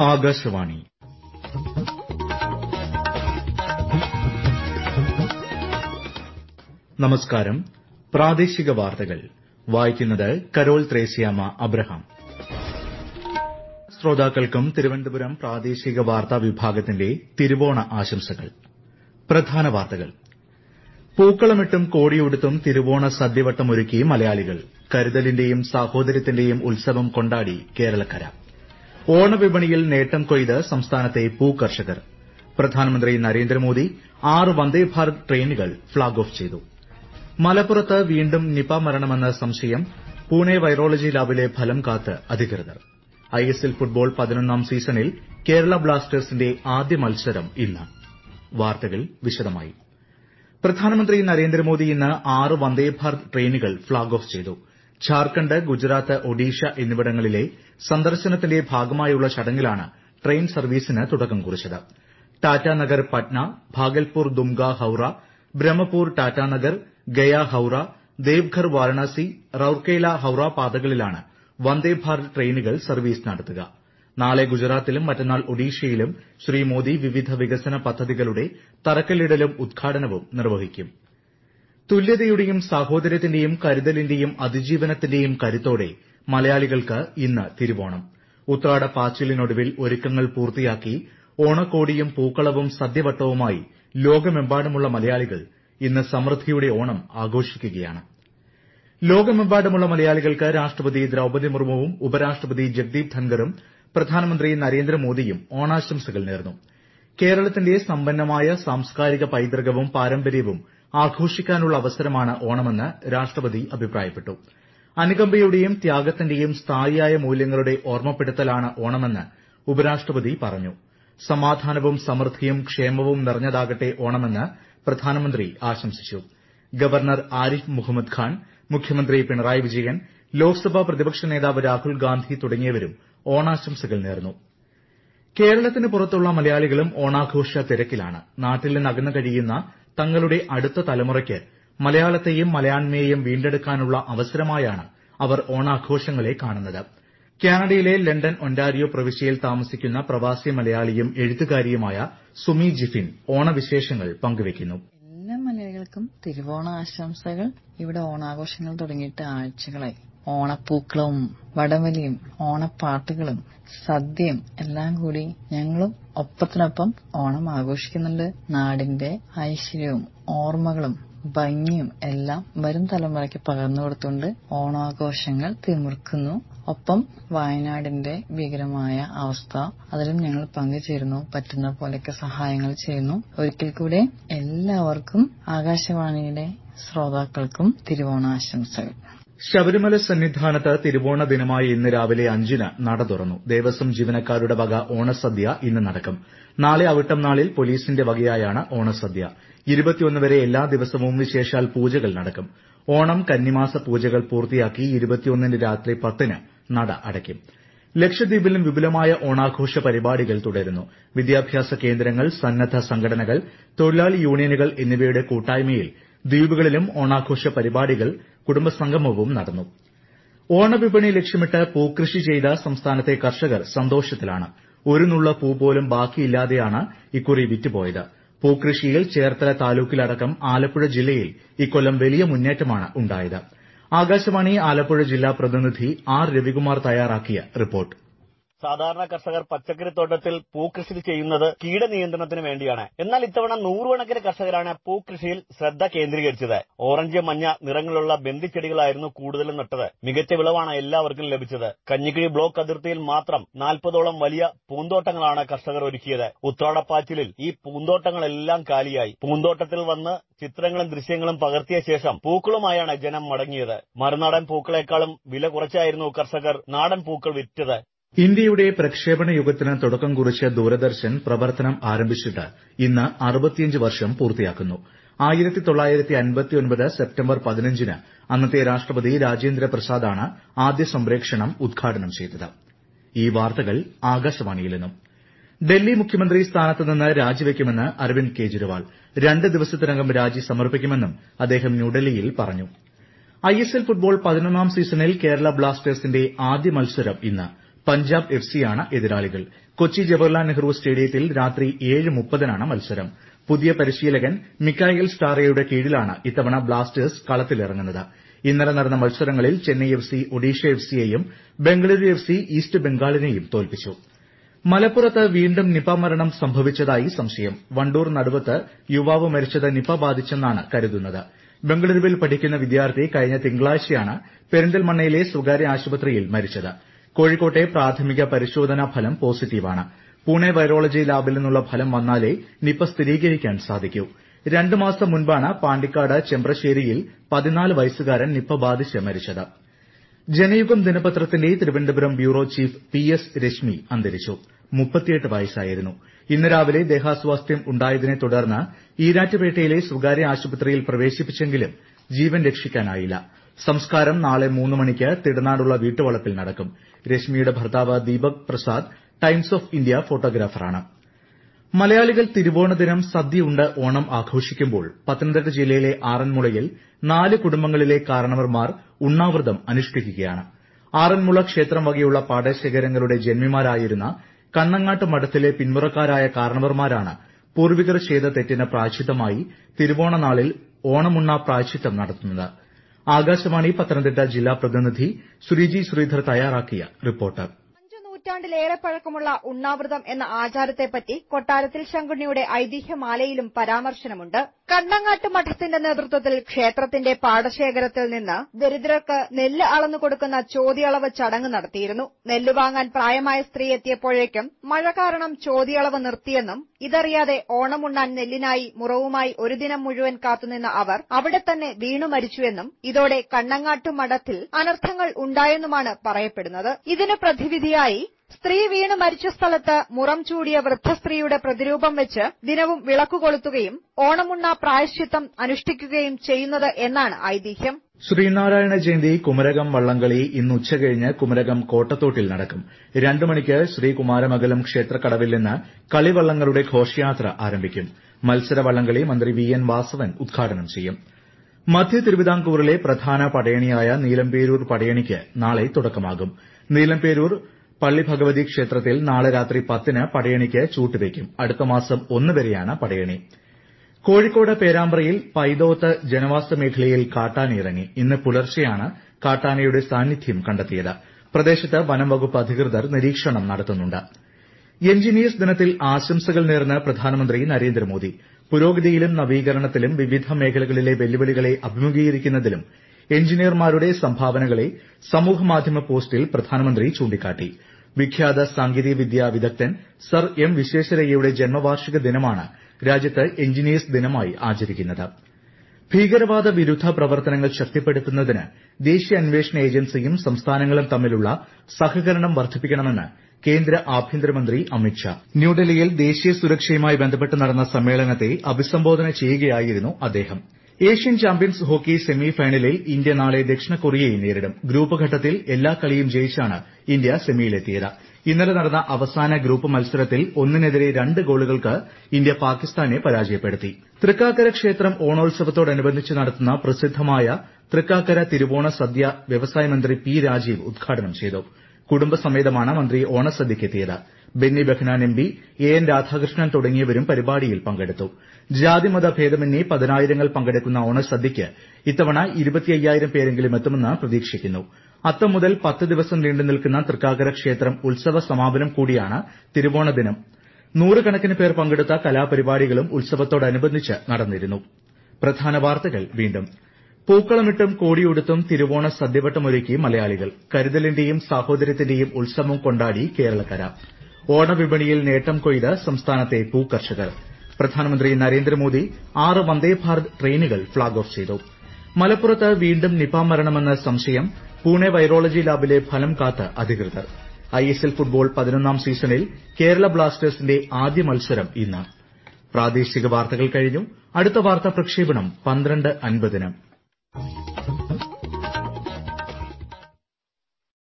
ആകാശവാണി നമസ്കാരം പ്രാദേശിക വാർത്തകൾ വായിക്കുന്നത് കരോൾ ത്രേസ്യാമ്മ അബ്രഹാം ശ്രോതാക്കൾക്കും തിരുവനന്തപുരം പ്രാദേശിക വാർത്താ വിഭാഗത്തിന്റെ തിരുവോണ ആശംസകൾ പ്രധാന വാർത്തകൾ പൂക്കളമിട്ടും കോടിയുടുത്തും തിരുവോണ സദ്യവട്ടമൊരുക്കി മലയാളികൾ കരുതലിന്റെയും സാഹോദര്യത്തിന്റെയും ഉത്സവം കൊണ്ടാടി കേരളക്കര ഓണവിപണിയിൽ നേട്ടം കൊയ്ത് സംസ്ഥാനത്തെ പൂക്കർഷകർ പ്രധാനമന്ത്രി നരേന്ദ്രമോദി ആറ് വന്ദേഭാരത് ട്രെയിനുകൾ ഫ്ളാഗ് ഓഫ് ചെയ്തു മലപ്പുറത്ത് വീണ്ടും നിപ മരണമെന്ന സംശയം പൂനെ വൈറോളജി ലാബിലെ ഫലം കാത്ത് അധികൃതർ ഐഎസ്എൽ ഫുട്ബോൾ പതിനൊന്നാം സീസണിൽ കേരള ബ്ലാസ്റ്റേഴ്സിന്റെ ആദ്യ മത്സരം ഇന്ന് വാർത്തകൾ വിശദമായി പ്രധാനമന്ത്രി നരേന്ദ്രമോദി ഇന്ന് ആറ് വന്ദേഭാരത് ട്രെയിനുകൾ ഫ്ളാഗ് ഓഫ് ചെയ്തു ഝാർഖണ്ഡ് ഗുജറാത്ത് ഒഡീഷ എന്നിവിടങ്ങളിലെ സന്ദർശനത്തിന്റെ ഭാഗമായുള്ള ചടങ്ങിലാണ് ട്രെയിൻ സർവീസിന് തുടക്കം കുറിച്ചത് ടാറ്റാനഗർ പട്ന ഭാഗൽപൂർ ദുംക ഹൌറ ബ്രഹ്മപൂർ ടാറ്റാനഗർ ഗയ ഹൌറ ദേവ്ഘർ വാരണാസി റൌർക്കേല ഹൌറ പാതകളിലാണ് വന്ദേഭാരത് ട്രെയിനുകൾ സർവീസ് നടത്തുക നാളെ ഗുജറാത്തിലും മറ്റന്നാൾ ഒഡീഷയിലും ശ്രീ മോദി വിവിധ വികസന പദ്ധതികളുടെ തറക്കല്ലിടലും ഉദ്ഘാടനവും നിർവഹിക്കും തുല്യതയുടെയും സാഹോദര്യത്തിന്റെയും കരുതലിന്റെയും അതിജീവനത്തിന്റെയും കരുത്തോടെ മലയാളികൾക്ക് ഇന്ന് തിരുവോണം ഉത്രാടപ്പാച്ചിലിനൊടുവിൽ ഒരുക്കങ്ങൾ പൂർത്തിയാക്കി ഓണക്കോടിയും പൂക്കളവും സദ്യവട്ടവുമായി ലോകമെമ്പാടുമുള്ള മലയാളികൾ ഇന്ന് സമൃദ്ധിയുടെ ഓണം ആഘോഷിക്കുകയാണ് ലോകമെമ്പാടുമുള്ള മലയാളികൾക്ക് രാഷ്ട്രപതി ദ്രൌപദി മുർമുവും ഉപരാഷ്ട്രപതി ജഗ്ദീപ് ധൻഖറും പ്രധാനമന്ത്രി നരേന്ദ്രമോദിയും ഓണാശംസകൾ നേർന്നു കേരളത്തിന്റെ സമ്പന്നമായ സാംസ്കാരിക പൈതൃകവും പാരമ്പര്യവും ആഘോഷിക്കാനുള്ള അവസരമാണ് ഓണമെന്ന് രാഷ്ട്രപതി അഭിപ്രായപ്പെട്ടു അനുകമ്പയുടെയും ത്യാഗത്തിന്റെയും സ്ഥായിയായ മൂല്യങ്ങളുടെ ഓർമ്മപ്പെടുത്തലാണ് ഓണമെന്ന് ഉപരാഷ്ട്രപതി പറഞ്ഞു സമാധാനവും സമൃദ്ധിയും ക്ഷേമവും നിറഞ്ഞതാകട്ടെ ഓണമെന്ന് പ്രധാനമന്ത്രി ആശംസിച്ചു ഗവർണർ ആരിഫ് മുഹമ്മദ് ഖാൻ മുഖ്യമന്ത്രി പിണറായി വിജയൻ ലോക്സഭാ പ്രതിപക്ഷ നേതാവ് രാഹുൽ ഗാന്ധി തുടങ്ങിയവരും ഓണാശംസകൾ നേർന്നു കേരളത്തിന് പുറത്തുള്ള മലയാളികളും ഓണാഘോഷ തിരക്കിലാണ് നാട്ടിൽ നിന്ന് അകന്നു കഴിയുന്ന തങ്ങളുടെ അടുത്ത തലമുറയ്ക്ക് മലയാളത്തെയും മലയാണ്മയെയും വീണ്ടെടുക്കാനുള്ള അവസരമായാണ് അവർ ഓണാഘോഷങ്ങളെ കാണുന്നത് കാനഡയിലെ ലണ്ടൻ ഒന്റാരിയോ പ്രവിശ്യയിൽ താമസിക്കുന്ന പ്രവാസി മലയാളിയും എഴുത്തുകാരിയുമായ സുമി ജിഫിൻ ഓണവിശേഷങ്ങൾ പങ്കുവയ്ക്കുന്നു എല്ലാ മലയാളികൾക്കും തിരുവോണ ആശംസകൾ ഇവിടെ ഓണാഘോഷങ്ങൾ തുടങ്ങിയിട്ട് ആഴ്ചകളായി ഓണപ്പൂക്കളവും വടംവലിയും ഓണപ്പാട്ടുകളും സദ്യയും എല്ലാം കൂടി ഞങ്ങളും ഒപ്പത്തിനൊപ്പം ഓണം ആഘോഷിക്കുന്നുണ്ട് നാടിന്റെ ഐശ്വര്യവും ഓർമ്മകളും ഭംഗിയും എല്ലാം വരും തലമുറയ്ക്ക് പകർന്നു കൊടുത്തുകൊണ്ട് ഓണാഘോഷങ്ങൾ തിമിർക്കുന്നു ഒപ്പം വയനാടിന്റെ ഭീകരമായ അവസ്ഥ അതിലും ഞങ്ങൾ പങ്കുചേരുന്നു പറ്റുന്ന പോലെയൊക്കെ സഹായങ്ങൾ ചെയ്യുന്നു ഒരിക്കൽ കൂടെ എല്ലാവർക്കും ആകാശവാണിയുടെ ശ്രോതാക്കൾക്കും തിരുവോണാശംസകൾ ശബരിമല സന്നിധാനത്ത് തിരുവോണ ദിനമായ ഇന്ന് രാവിലെ അഞ്ചിന് നട തുറന്നു ദേവസ്വം ജീവനക്കാരുടെ വക ഓണസദ്യ ഇന്ന് നടക്കും നാളെ അവിട്ടം നാളിൽ പോലീസിന്റെ വകയായാണ് ഓണസദ്യ ഇരുപത്തിയൊന്ന് വരെ എല്ലാ ദിവസവും വിശേഷാൽ പൂജകൾ നടക്കും ഓണം കന്നിമാസ പൂജകൾ പൂർത്തിയാക്കി ഇരുപത്തിയൊന്നിന് രാത്രി പത്തിന് നട അടയ്ക്കും ലക്ഷദ്വീപിലും വിപുലമായ ഓണാഘോഷ പരിപാടികൾ തുടരുന്നു വിദ്യാഭ്യാസ കേന്ദ്രങ്ങൾ സന്നദ്ധ സംഘടനകൾ തൊഴിലാളി യൂണിയനുകൾ എന്നിവയുടെ കൂട്ടായ്മയിൽ ദ്വീപുകളിലും ഓണാഘോഷ പരിപാടികൾ കുടുംബസംഗമവും നടന്നു ഓണവിപണി ലക്ഷ്യമിട്ട് പൂക്കൃഷി ചെയ്ത സംസ്ഥാനത്തെ കർഷകർ സന്തോഷത്തിലാണ് ഒരു നുള്ള പൂ പോലും ബാക്കിയില്ലാതെയാണ് ഇക്കുറി വിറ്റുപോയത് പൂക്കൃഷിയിൽ ചേർത്തല താലൂക്കിലടക്കം ആലപ്പുഴ ജില്ലയിൽ ഇക്കൊല്ലം വലിയ മുന്നേറ്റമാണ് ഉണ്ടായത് ആകാശവാണി ആലപ്പുഴ ജില്ലാ പ്രതിനിധി ആർ രവികുമാർ തയ്യാറാക്കിയ റിപ്പോർട്ട് സാധാരണ കർഷകർ പച്ചക്കറിത്തോട്ടത്തിൽ പൂക്കൃഷി ചെയ്യുന്നത് കീടനിയന്ത്രണത്തിന് വേണ്ടിയാണ് എന്നാൽ ഇത്തവണ നൂറുകണക്കിന് കർഷകരാണ് പൂക്കൃഷിയിൽ ശ്രദ്ധ കേന്ദ്രീകരിച്ചത് ഓറഞ്ച് മഞ്ഞ നിറങ്ങളുള്ള ബന്ദിച്ചെടികളായിരുന്നു കൂടുതലും നട്ടത് മികച്ച വിളവാണ് എല്ലാവർക്കും ലഭിച്ചത് കഞ്ഞിക്കിഴി ബ്ലോക്ക് അതിർത്തിയിൽ മാത്രം നാൽപ്പതോളം വലിയ പൂന്തോട്ടങ്ങളാണ് കർഷകർ ഒരുക്കിയത് ഉത്രാടപ്പാച്ചിലിൽ ഈ പൂന്തോട്ടങ്ങളെല്ലാം കാലിയായി പൂന്തോട്ടത്തിൽ വന്ന് ചിത്രങ്ങളും ദൃശ്യങ്ങളും പകർത്തിയ ശേഷം പൂക്കളുമായാണ് ജനം മടങ്ങിയത് മറുനാടൻ പൂക്കളെക്കാളും വില കുറച്ചായിരുന്നു കർഷകർ നാടൻ പൂക്കൾ വിറ്റത് ഇന്ത്യയുടെ പ്രക്ഷേപണ യുഗത്തിന് തുടക്കം കുറിച്ച് ദൂരദർശൻ പ്രവർത്തനം ആരംഭിച്ചിട്ട് ഇന്ന് അറുപത്തിയഞ്ച് വർഷം പൂർത്തിയാക്കുന്നു ആയിരത്തി തൊള്ളായിരത്തി അൻപത്തിയൊൻപത് സെപ്റ്റംബർ പതിനഞ്ചിന് അന്നത്തെ രാഷ്ട്രപതി രാജേന്ദ്ര പ്രസാദാണ് ആദ്യ സംപ്രേക്ഷണം ഉദ്ഘാടനം ചെയ്തത് ഈ വാർത്തകൾ ആകാശവാണിയിൽ നിന്നും ഡൽഹി മുഖ്യമന്ത്രി സ്ഥാനത്ത് നിന്ന് രാജിവെക്കുമെന്ന് അരവിന്ദ് കെജ്രിവാൾ രണ്ട് ദിവസത്തിനകം രാജി സമർപ്പിക്കുമെന്നും അദ്ദേഹം ന്യൂഡൽഹിയിൽ പറഞ്ഞു ഐഎസ്എൽ ഫുട്ബോൾ പതിനൊന്നാം സീസണിൽ കേരള ബ്ലാസ്റ്റേഴ്സിന്റെ ആദ്യ മത്സരം ഇന്ന് പഞ്ചാബ് എഫ് സിയാണ് എതിരാളികൾ കൊച്ചി ജവഹർലാൽ നെഹ്റു സ്റ്റേഡിയത്തിൽ രാത്രി ഏഴ് മുപ്പതിനാണ് മത്സരം പുതിയ പരിശീലകൻ മിക്കായേൽ സ്റ്റാറയുടെ കീഴിലാണ് ഇത്തവണ ബ്ലാസ്റ്റേഴ്സ് കളത്തിലിറങ്ങുന്നത് ഇന്നലെ നടന്ന മത്സരങ്ങളിൽ Chennai F C Odisha F സിയെയും ബംഗളൂരു എഫ് സി ഈസ്റ്റ് ബംഗാളിനെയും തോൽപ്പിച്ചു മലപ്പുറത്ത് വീണ്ടും നിപ മരണം സംഭവിച്ചതായി സംശയം വണ്ടൂർ നടുവത്ത് യുവാവ് മരിച്ചത് നിപ ബാധിച്ചെന്നാണ് കരുതുന്നത് ബംഗളൂരുവിൽ പഠിക്കുന്ന വിദ്യാർത്ഥി കഴിഞ്ഞ തിങ്കളാഴ്ചയാണ് പെരിന്തൽമണ്ണയിലെ സ്വകാര്യ ആശുപത്രിയിൽ മരിച്ചത് കോഴിക്കോട്ടെ പ്രാഥമിക പരിശോധനാ ഫലം പോസിറ്റീവാണ് പൂനെ വൈറോളജി ലാബിൽ നിന്നുള്ള ഫലം വന്നാലേ നിപ സ്ഥിരീകരിക്കാൻ സാധിക്കൂ രണ്ട് മാസം മുൻപാണ് പാണ്ടിക്കാട് ചെമ്പ്രശ്ശേരിയിൽ പതിനാല് വയസ്സുകാരൻ നിപ ബാധിച്ച് മരിച്ചത് ജനയുഗം ദിനപത്രത്തിന്റെ Thiruvananthapuram bureau chief P S Reshmi അന്തരിച്ചു മുപ്പത്തിയെട്ട് വയസ്സായിരുന്നു ഇന്ന് രാവിലെ ദേഹാസ്വാസ്ഥ്യം ഉണ്ടായതിനെ തുടർന്ന് ഈരാറ്റുപേട്ടയിലെ സ്വകാര്യ ആശുപത്രിയിൽ പ്രവേശിപ്പിച്ചെങ്കിലും ജീവൻ രക്ഷിക്കാനായില്ല സംസ്കാരം നാളെ മൂന്ന് മണിക്ക് തിടനാടുള്ള വീട്ടുവളപ്പിൽ നടക്കും രശ്മിയുടെ ഭർത്താവ് Deepak Prasad Times of India ഫോട്ടോഗ്രാഫറാണ് മലയാളികൾ തിരുവോണദിനം സദ്യയുണ്ട് ഓണം ആഘോഷിക്കുമ്പോൾ പത്തനംതിട്ട ജില്ലയിലെ ആറന്മുളയിൽ നാല് കുടുംബങ്ങളിലെ കാരണവർമാർ ഉണ്ണാവ്രതം അനുഷ്ഠിക്കുകയാണ് ആറന്മുള ക്ഷേത്രം വകയുള്ള പാടശേഖരങ്ങളുടെ ജന്മിമാരായിരുന്ന കണ്ണങ്ങാട്ട് മഠത്തിലെ പിന്മുറക്കാരായ കാരണവർമാരാണ് പൂർവികർ ചെയ്ത തെറ്റിന് പ്രായശ്ചിത്തമായി തിരുവോണ നാളിൽ ഓണമുണ്ണ പ്രായശ്ചിത്തം നടത്തുന്നത് ആകാശവാണി പത്തനംതിട്ട ജില്ലാ പ്രതിനിധി ശ്രീജി ശ്രീധർ തയ്യാറാക്കിയ റിപ്പോർട്ട് നൂറ്റാണ്ടിലേറെ പഴക്കമുള്ള ഉണ്ണാവൃതം എന്ന ആചാരത്തെപ്പറ്റി കൊട്ടാരത്തിൽ ശങ്കുണ്ണിയുടെ ഐതിഹ്യമാലയിലും പരാമർശനമുണ്ട് കണ്ണങ്ങാട്ട് മഠത്തിന്റെ നേതൃത്വത്തിൽ ക്ഷേത്രത്തിന്റെ പാടശേഖരത്തിൽ നിന്ന് ദരിദ്രർക്ക് നെല്ല് അളന്നു കൊടുക്കുന്ന ചോദ്യളവ് ചടങ്ങ് നടത്തിയിരുന്നു നെല്ല് വാങ്ങാൻ പ്രായമായ സ്ത്രീ എത്തിയപ്പോഴേക്കും മഴ കാരണം ചോദ്യളവ് നിർത്തിയെന്നും ഇതറിയാതെ ഓണമുണ്ണാൻ നെല്ലിനായി മുറവുമായി ഒരു ദിനം മുഴുവൻ കാത്തുനിന്ന അവർ അവിടെ തന്നെ വീണു മരിച്ചുവെന്നും ഇതോടെ കണ്ണങ്ങാട്ടു മഠത്തിൽ അനർത്ഥങ്ങൾ ഉണ്ടായെന്നുമാണ് പറയപ്പെടുന്നത് ഇതിന് പ്രതിവിധിയായി സ്ത്രീ വീണ് മരിച്ച സ്ഥലത്ത് മുറം ചൂടിയ വൃദ്ധസ്ത്രീയുടെ പ്രതിരൂപം വെച്ച് ദിനവും വിളക്കു കൊളുത്തുകയും ഓണമുണ്ണ പ്രായശ്ചിത്തം അനുഷ്ഠിക്കുകയും ചെയ്യുന്നത് എന്നാണ് ഐതിഹ്യം ശ്രീനാരായണ ജയന്തി കുമരകം വള്ളംകളി ഇന്ന് ഉച്ചകഴിഞ്ഞ് കുമരകം കോട്ടത്തോട്ടിൽ നടക്കും രണ്ടു മണിക്ക് ശ്രീകുമാരമംഗലം ക്ഷേത്രക്കടവിൽ നിന്ന് കളിവള്ളങ്ങളുടെ ഘോഷയാത്ര ആരംഭിക്കും മത്സര വള്ളംകളി മന്ത്രി വി എൻ വാസവൻ ഉദ്ഘാടനം ചെയ്യും മധ്യ തിരുവിതാംകൂറിലെ പ്രധാന പടയണിയായ നീലംപേരൂർ പടയണിക്ക് നാളെ തുടക്കമാകും നീലംപേരൂർ പള്ളി ഭഗവതി ക്ഷേത്രത്തിൽ നാളെ രാത്രി പത്തിന് പടയണിക്ക് ചൂട്ടുവയ്ക്കും അടുത്ത മാസം ഒന്ന് വരെയാണ് പടയണി കോഴിക്കോട് പേരാമ്പ്രയിൽ പൈതോത്ത് ജനവാസ മേഖലയിൽ കാട്ടാന ഇറങ്ങി ഇന്ന് പുലർച്ചെയാണ് കാട്ടാനയുടെ സാന്നിധ്യം കണ്ടെത്തിയത് പ്രദേശത്ത് വനം വകുപ്പ് അധികൃതർ നിരീക്ഷണം നടത്തുന്നുണ്ട് എഞ്ചിനീയേഴ്സ് ദിനത്തിൽ ആശംസകൾ നേർന്ന് പ്രധാനമന്ത്രി നരേന്ദ്രമോദി പുരോഗതിയിലും നവീകരണത്തിലും വിവിധ മേഖലകളിലെ വെല്ലുവിളികളെ അഭിമുഖീകരിക്കുന്നതിലും എഞ്ചിനീയർമാരുടെ സംഭാവനകളെ സമൂഹമാധ്യമ പോസ്റ്റിൽ പ്രധാനമന്ത്രി ചൂണ്ടിക്കാട്ടി വിഖ്യാത സാങ്കേതികവിദ്യാ വിദഗ്ധൻ സർ എം വിശ്വേശ്വരയ്യയുടെ ജന്മവാർഷിക ദിനമാണ് രാജ്യത്ത് എഞ്ചിനീയേഴ്സ് ദിനമായി ആചരിക്കുന്നത് ഭീകരവാദ വിരുദ്ധ പ്രവർത്തനങ്ങൾ ശക്തിപ്പെടുത്തുന്നതിന് ദേശീയ അന്വേഷണ ഏജൻസിയും സംസ്ഥാനങ്ങളും തമ്മിലുള്ള സഹകരണം വർദ്ധിപ്പിക്കണമെന്ന് കേന്ദ്ര ആഭ്യന്തരമന്ത്രി അമിത്ഷാ ന്യൂഡൽഹിയിൽ ദേശീയ സുരക്ഷയുമായി ബന്ധപ്പെട്ട് നടന്ന സമ്മേളനത്തെ അഭിസംബോധന ചെയ്യുകയായിരുന്നു അദ്ദേഹം ഏഷ്യൻ ചാമ്പ്യൻസ് ഹോക്കി സെമി ഫൈനലിൽ ഇന്ത്യ നാളെ ദക്ഷിണ കൊറിയയെ നേരിടും ഗ്രൂപ്പ് ഘട്ടത്തിൽ എല്ലാ കളിയും ജയിച്ചാണ് ഇന്ത്യ സെമിയിലെത്തിയത് ഇന്നലെ നടന്ന അവസാന ഗ്രൂപ്പ് മത്സരത്തിൽ ഒന്നിനെതിരെ രണ്ട് ഗോളുകൾക്ക് ഇന്ത്യ പാകിസ്ഥാനെ പരാജയപ്പെടുത്തി തൃക്കാക്കര ക്ഷേത്രം ഓണോത്സവത്തോടനുബന്ധിച്ച് നടത്തുന്ന പ്രസിദ്ധമായ തൃക്കാക്കര തിരുവോണ സദ്യ വ്യവസായ മന്ത്രി പി രാജീവ് ഉദ്ഘാടനം ചെയ്തു കുടുംബസമേതമാണ് മന്ത്രി ഓണസദ്യയ്ക്കെത്തിയത് Benny Behanan M P A N Radhakrishnan തുടങ്ങിയവരും പരിപാടിയിൽ പങ്കെടുത്തു ജാതിമത ഭേദമന്യേ പതിനായിരങ്ങൾ പങ്കെടുക്കുന്ന ഓണസദ്യയ്ക്ക് ഇത്തവണ ഇരുപത്തിയ്യായിരം പേരെങ്കിലും എത്തുമെന്ന് പ്രതീക്ഷിക്കുന്നു അത്തം മുതൽ പത്ത് ദിവസം നീണ്ടു നിൽക്കുന്ന തൃക്കാക്കര ക്ഷേത്രം ഉത്സവ സമാപനം കൂടിയാണ് തിരുവോണ ദിനം നൂറുകണക്കിന് പേർ പങ്കെടുത്ത കലാപരിപാടികളും ഉത്സവത്തോടനുബന്ധിച്ച് നടന്നിരുന്നു പ്രധാന വാർത്തകൾ വീണ്ടും പൂക്കളമിട്ടും കോടിയുടുത്തും തിരുവോണ സദ്യവട്ടമൊരുക്കി മലയാളികൾ കരുതലിന്റെയും സാഹോദര്യത്തിന്റെയും ഉത്സവം കൊണ്ടാടി കേരളക്കര ഓണവിപണിയിൽ നേട്ടം കൊയ്ത് സംസ്ഥാനത്തെ പൂക്കർഷകർ പ്രധാനമന്ത്രി നരേന്ദ്രമോദി ആറ് വന്ദേഭാരത് ട്രെയിനുകൾ ഫ്ളാഗ് ഓഫ് ചെയ്തു മലപ്പുറത്ത് വീണ്ടും നിപ മരണമെന്ന സംശയം പൂനെ വൈറോളജി ലാബിലെ ഫലം കാത്ത് അധികൃതർ ഐഎസ്എൽ ഫുട്ബോൾ പതിനൊന്നാം സീസണിൽ കേരള ബ്ലാസ്റ്റേഴ്സിന്റെ ആദ്യ മത്സരം ഇന്ന് പ്രാദേശിക വാർത്തകൾ കഴിഞ്ഞു അടുത്ത വാർത്താ പ്രക്ഷേപണം പന്ത്രണ്ട് അൻപതിന്